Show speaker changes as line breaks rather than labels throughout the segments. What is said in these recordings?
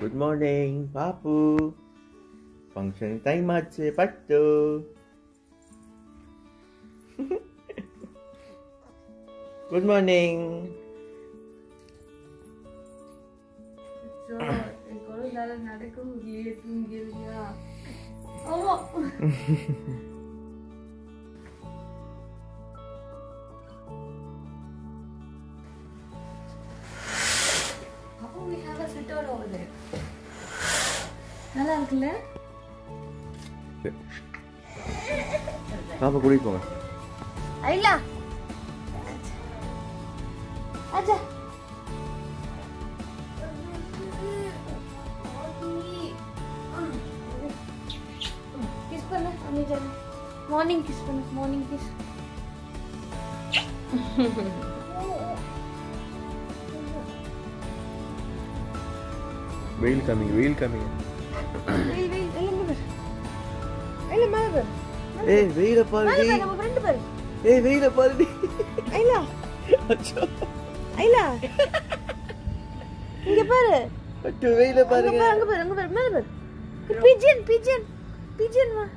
Good morning பாப்பு function time ஆச்சு பட்டு குட் மார்னிங்
நடக்க முடியல தூங்கிருக்கா ஆமா அப்போ we have a sit out over there. நல்லா இருக்குல்ல
பாப்பா கூட்டிட்டு போங்க
ஐலா அச்சா கிஸ் பண்ணு அமைதியாக மார்னிங் கிஸ் பண்ணு மார்னிங் கிஸ்
வெயில் காமிங்க வெயில் காமிங்க
வெயில் வெயில் எல்லாம் பாரு எல்லாம் மேலே பாரு
ஏய் வெயில
மேலே
பாருடி
பாரு நம்ம ஃப்ரெண்டு பாரு
ஏய் வெயில பாருடி
ஐலா
அச்சோ
ஐலா இங்க பாரு
பட்டு வெயில
அங்க
பாருங்க
பாரு அங்க பாரு அங்க பாரு மேல பாரு பிஜன் பிஜன் பிஜன் வா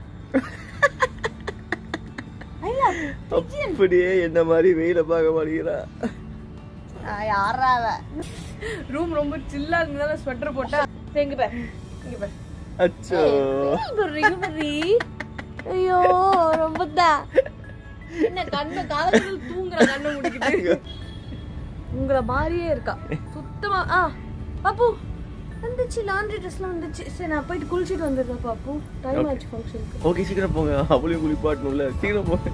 ஐலா பிஜன்
அப்படியே என்ன மாதிரி வெயில பார்க்க மாட்டேங்கிறா
யாரா ரூம் ரொம்ப சில்லா இருந்ததால ஸ்வெட்டர் போட்டா சரி, இங்க பாரு இங்க பாரு
அச்சோ
பாரு இங்க பாரு ஐயோ ரொம்ப தான் என்ன கண்ணு காலத்துல தூங்குற கண்ணை முடிக்கிட்டு உங்கள மாதிரியே இருக்கா சுத்தமா ஆ பாப்பு வந்துச்சு லாண்ட்ரி ட்ரெஸ்லாம் வந்துச்சு சரி நான் போயிட்டு குளிச்சிட்டு வந்துடுறேன் பாப்பு டைம் ஆச்சு ஃபங்க்ஷனுக்கு
ஓகே சீக்கிரம் போங்க அவளையும் குளிப்பாட்டணும்ல சீக்கிரம் போங்க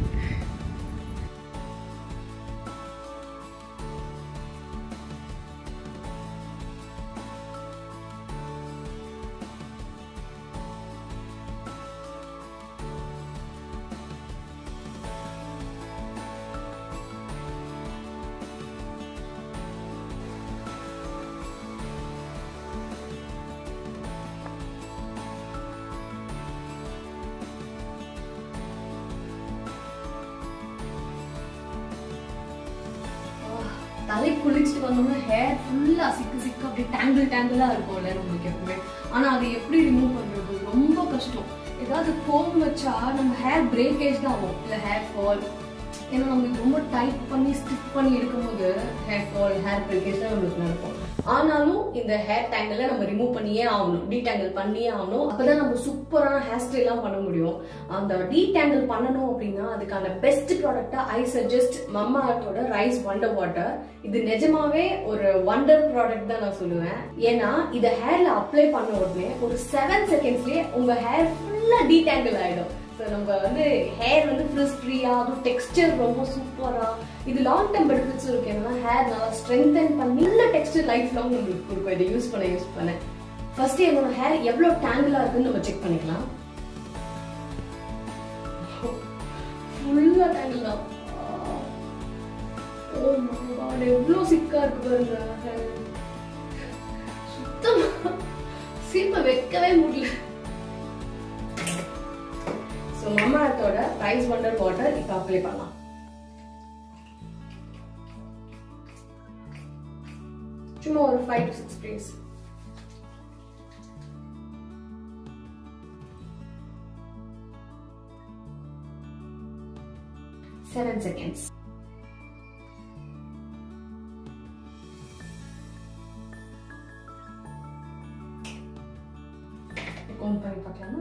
தலை குளிச்சுட்டு வந்தோம்னா ஹேர் ஃபுல்லா சிக்கு சிக்கு அப்படியே டேங்கிள் டேங்கிளா இருக்கும்ல நம்மளுக்கு எப்பவுமே ஆனா அதை எப்படி ரிமூவ் பண்றது ரொம்ப கஷ்டம் ஏதாவது கோம் வச்சா நம்ம ஹேர் பிரேக்கேஜ் தான் ஆகும் இல்ல ஹேர் ஃபால் ஏன்னா நம்மளுக்கு ரொம்ப டைட் பண்ணி ஸ்டிக் பண்ணி இருக்கும்போது ஹேர் ஃபால் ஹேர் பிரேக்கேஜ் தான் நம்மளுக்கு நடக்கும் ஆனாலும் இந்த ஹேர் டேங்கிள நம்ம ரிமூவ் பண்ணியே ஆகணும் டீடேங்கிள் பண்ணியே ஆகணும் அப்பதான் நம்ம சூப்பரான ஹேர் ஸ்டைல்லாம் பண்ண முடியும் அந்த டீடேங்கிள் பண்ணணும் அப்படின்னா அதுக்கான பெஸ்ட் ப்ராடக்டா ஐ சஜஸ்ட் மம்மா ஆர்த்தோட ரைஸ் வண்டர் வாட்டர் இது நிஜமாவே ஒரு வண்டர் ப்ராடக்ட் தான் நான் சொல்லுவேன் ஏன்னா இத ஹேர்ல அப்ளை பண்ண உடனே ஒரு செவன் செகண்ட்ஸ்லயே உங்க ஹேர் ஃபுல்லா டீடேங்கிள் ஆயிடும் ஸோ நம்ம வந்து ஹேர் வந்து ஃப்ரிஸ் ஃப்ரீயா அதுவும் டெக்ஸ்டர் ரொம்ப சூப்பரா இது லாங் டர்ம் பெனிஃபிட்ஸ் இருக்கு என்னன்னா ஹேர் நல்லா ஸ்ட்ரென்தன் பண்ணி நல்ல டெக்ஸ்டர் லைஃப் லாங் உங்களுக்கு கொடுக்கும் இதை யூஸ் பண்ண யூஸ் பண்ண ஃபர்ஸ்ட் என்னோட ஹேர் எவ்வளவு டேங்கிளா இருக்குன்னு நம்ம செக் பண்ணிக்கலாம் ஃபுல்லா டேங்கிள் தான் ஓ மை காட் எவ்வளவு சிக்கா இருக்கு பாருங்க hair. சுத்தமா சீப்பை வைக்கவே முடியல ஸோ மம்மா அர்த்தோட ரைஸ் வண்டர் வாட்டர் இப்போ அப்ளை பண்ணலாம் சும்மா ஒரு five to six days seven seconds comb பண்ணி பார்க்கலாமா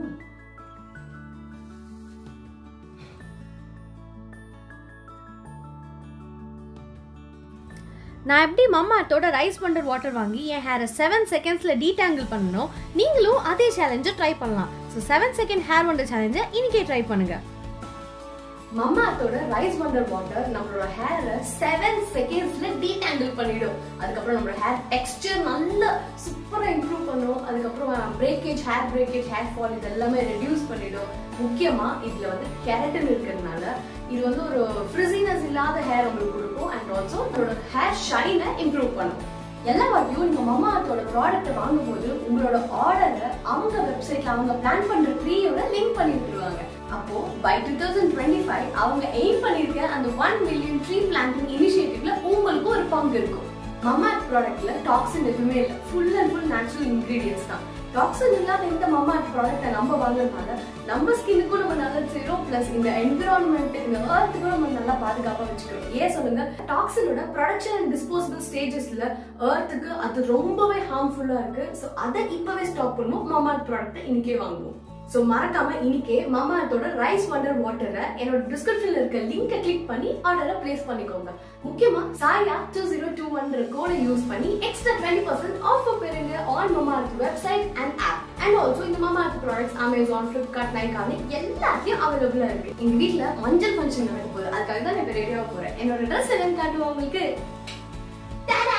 நான் எப்படி மம்மாட்டோட ரைஸ் வண்டர் வாட்டர் வாங்கி என் ஹேரை செவன் செகண்ட்ஸில் டீடாங்கிள் பண்ணணும் நீங்களும் அதே சேலஞ்சை ட்ரை பண்ணலாம் so seven second hair wonder சேலஞ்சை இன்னைக்கே ட்ரை பண்ணுங்க
மம்மாத்தோட ரைஸ் வண்டர் வாட்டர் நம்மளோட ஹேரை செவன் செகண்ட்ஸ்ல டீடாங்கிள் பண்ணிடும் அதுக்கப்புறம் நம்மளோட ஹேர் டெக்ஸ்டர் நல்லா சூப்பரா இம்ப்ரூவ் பண்ணும் அதுக்கப்புறம் breakage hair breakage hair fall இது எல்லாமே ரெடியூஸ் பண்ணிடும் முக்கியமா இதுல வந்து கெரட்டின் இருக்கிறதுனால இது வந்து ஒரு ஃப்ரிசினஸ் இல்லாத ஹேர் உங்களுக்கு கொடுக்கும் அண்ட் ஆல்சோ உங்களோட ஹேர் ஷைனை இம்ப்ரூவ் பண்ணும் எல்லா வாட்டியும் நீங்க மம்மா அர்த்தோட ப்ராடக்ட் வாங்கும்போது உங்களோட ஆர்டரை அவங்க வெப்சைட்ல அவங்க பிளான் பண்ற ட்ரீயோட லிங்க் பண்ணி விட்டுருவாங்க அப்போ by two thousand twenty five அவங்க எய்ம் பண்ணிருக்க அந்த ஒன் மில்லியன் ட்ரீ பிளான்டிங் இனிஷியேட்டிவ்ல உங்களுக்கு ஒரு பங்கு இருக்கும் மம்மா ப்ராடக்ட்ல டாக்ஸின் எதுவுமே இல்லை full and full natural ingredients தான் டாக்ஸின் இல்லாத இந்த மம்மா ப்ராடக்ட்டை நம்ம வாங்குறதுனால நம்ம ஸ்கின்னுக்கும் நம்ம நல்லது செய்யறோம் பிளஸ் இந்த என்விரான்மெண்ட் இந்த ஏர்த்துக்கும் நம்ம நல்லா பாதுகாப்பா வச்சுக்கிறோம் ஏன் சொல்லுங்க டாக்ஸினோட ப்ரொடக்ஷன் அண்ட் டிஸ்போசபிள் ஸ்டேஜஸ்ல ஏர்த்துக்கு அது ரொம்பவே ஹார்ம்ஃபுல்லா இருக்கு ஸோ அதை இப்பவே ஸ்டாப் பண்ணுவோம் மம்மா ப்ராடக்ட்டை இன்னைக்கே வாங்குவோம் ஸோ மறக்காம இன்னைக்கே மாமா அர்த்தோட ரைஸ் வண்டர் வாட்டரை என்னோட டிஸ்கிரிப்ஷன்ல இருக்க லிங்கை கிளிக் பண்ணி ஆர்டரை பிளேஸ் பண்ணிக்கோங்க முக்கியமா சாயா டூ ஜீரோ டூ ஒன்ற கோடை யூஸ் பண்ணி எக்ஸ்ட்ரா டுவெண்ட்டி பர்சன்ட் ஆஃபர் பெறுங்க on Mamaearth website and app and also இந்த மாமா அர்த் ப்ராடக்ட்ஸ் அமேசான் ஃபிளிப்கார்ட் நைக்கானு எல்லாத்தையும் அவைலபிளா இருக்கு எங்க வீட்ல மஞ்சள் ஃபங்க்ஷன் நடக்க போகுது அதுக்காக தான் நான் இப்போ ரெடியாக போறேன் என்னோட ட்ரெஸ் என்னன்னு காட்டுவோம் உங்களுக்கு Ta-da!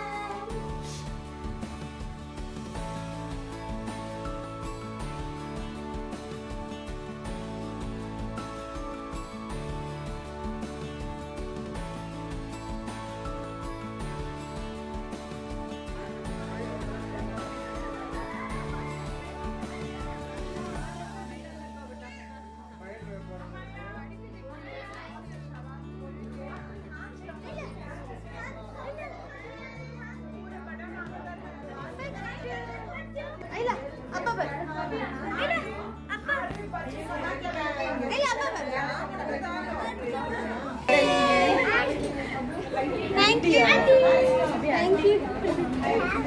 Thank you. Thank you.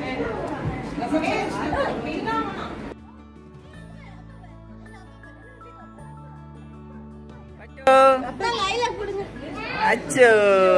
அப்பா லைலா கொடுங்க
அச்சோ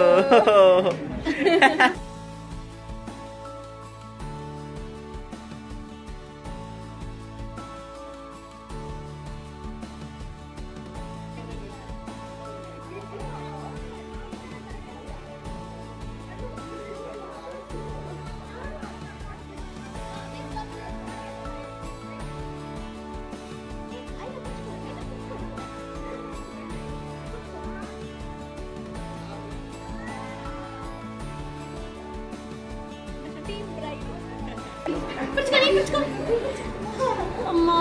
அம்மா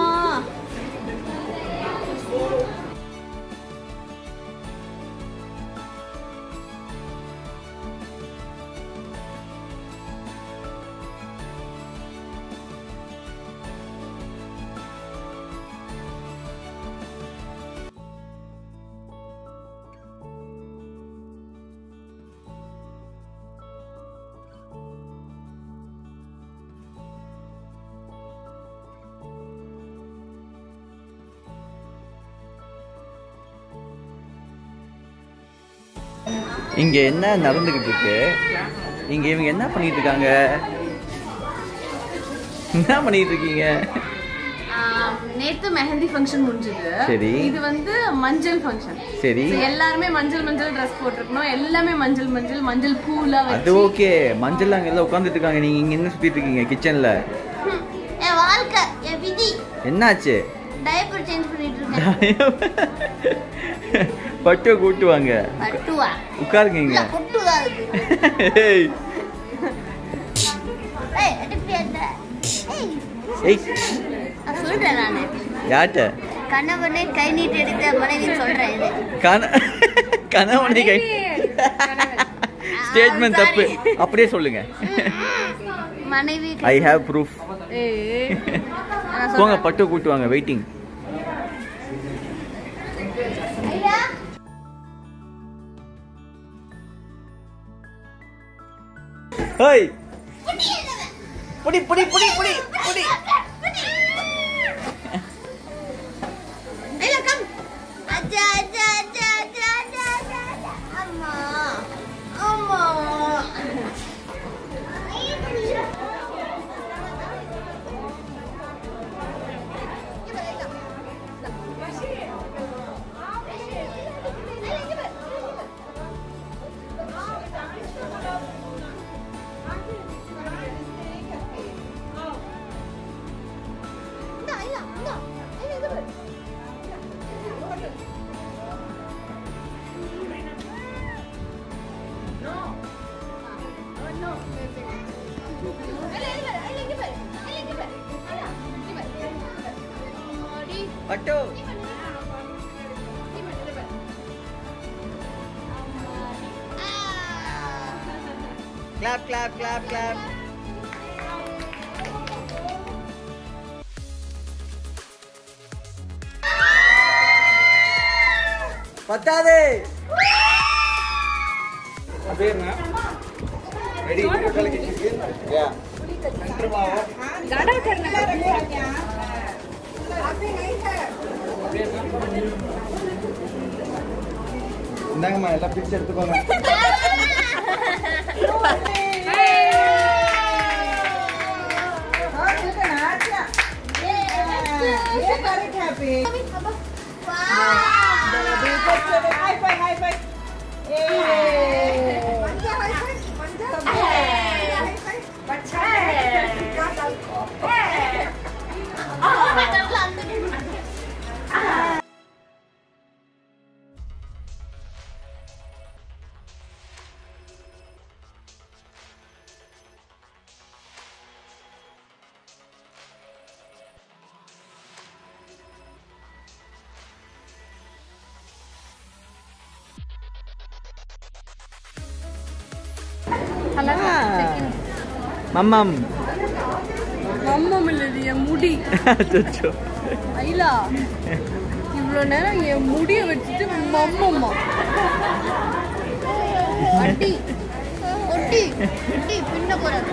இங்க என்ன நடந்துகிட்டு இருக்கு இங்க இவங்க என்ன பண்ணிட்டு இருக்காங்க என்ன பண்ணிட்டு இருக்கீங்க
ஆம், நேத்து மெஹந்தி ஃபங்க்ஷன் முடிஞ்சது
சரி.
இது வந்து மஞ்சள் ஃபங்க்ஷன்
சரி
எல்லாருமே மஞ்சள் மஞ்சள் ட்ரெஸ் போட்டிருக்கணும் எல்லாமே மஞ்சள் மஞ்சள் மஞ்சள் பூலாம்
அது
வச்சு
ஓகே மஞ்சள் அங்க எல்லாம் உட்காந்துட்டு இருக்காங்க நீங்க இங்க என்ன சுத்திட்டு இருக்கீங்க கிச்சன்ல
என் வாழ்க்கை என் விதி
என்னாச்சு
டைப்பர் சேஞ்ச் பண்ணிட்டு இருக்கேன்
பட்டு கூட்டுவாங்க
பட்டுவா
உட்காருங்க
இல்ல
இங்க
பொட்டுவா இருக்கு
ஏய்,
ஏய் அடிப்பி அந்த ஏய்
ஏய்
நான் சொல்றேன் நானு
யார்கிட்ட
கணவனே கை நீட்டி எடுத்த மனைவி சொல்றேன் இது
கன கணவனை கை ஸ்டேட்மெண்ட் தப்பு அப்படியே சொல்லுங்க
மனைவி
ஐ ஹேவ் ப்ரூஃப்
ஏய், நான்
போங்க பட்டு கூட்டுவாங்க வெயிட்டிங் ஹேய் புடி புடி புடி புடி புடி
இல்ல கம் அச்சா அச்சா அச்சா அச்சா அச்சா அச்சா, அச்சா. அம்மா அம்மா இந்தா, இந்தா, இந்தா. இந்தா, இது பாரு.
பட்டு கிளாப் கிளாப் கிளாப் கிளாப் பத்தாது ரெடி இந்தாங்கம்மா எல்லாம் பிரிச்சு எடுத்துக்கோங்க மம்மம்
மம்மம் இல்லது என் முடி
அச்சோ
ஐலா இவ்வளோ நேரம் என் முடியை வச்சுட்டு மம்மம்மா
அடி ஒட்டி ஒட்டி பின்ன போறாரு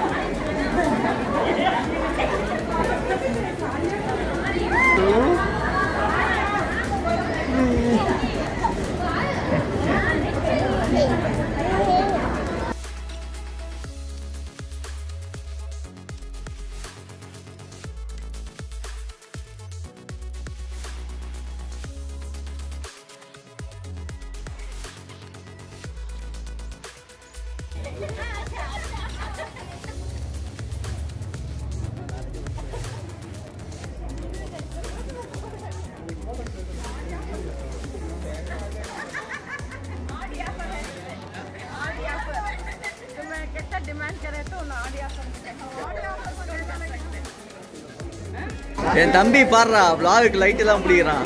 என் தம்பி பாடுறா vlog லைட் எல்லாம் பிடிக்கிறான்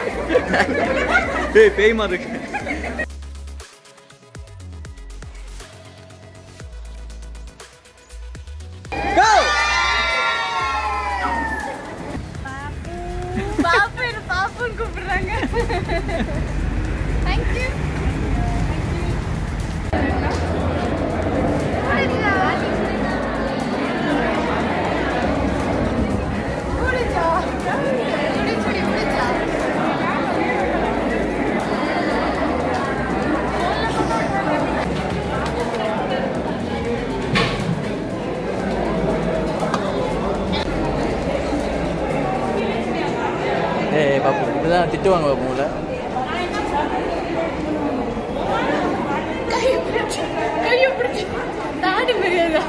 டேய் பேய் மாதிரி இருக்கு Go!
பாப்பு பாப்புன்னு கூப்பிடுறாங்க
தேங்க்யூ
ஏய் பாப்பு இப்படிதான் திட்டுவாங்க பாப்பு உங்களை
கையை பிடிச்சி தாடி மரியாதை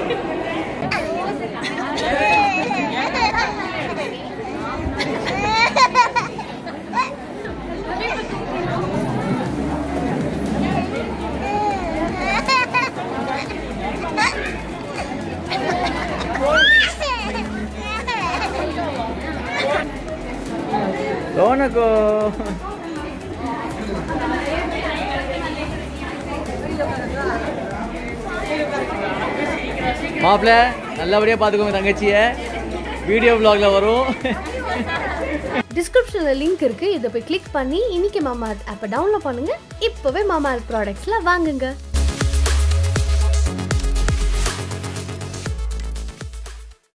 லோனக்கோ மாப்பிள்ள நல்லபடியாக பார்த்துக்கோங்க தங்கச்சியை வீடியோ vlogல வரும்
டிஸ்கிரிப்ஷனில் லிங்க் இருக்கு இதை போய் கிளிக் பண்ணி இன்னைக்கு மாமா ஆப்பை டவுன்லோட் பண்ணுங்க இப்போவே மாமா ப்ராடக்ட்ஸ்ல வாங்குங்க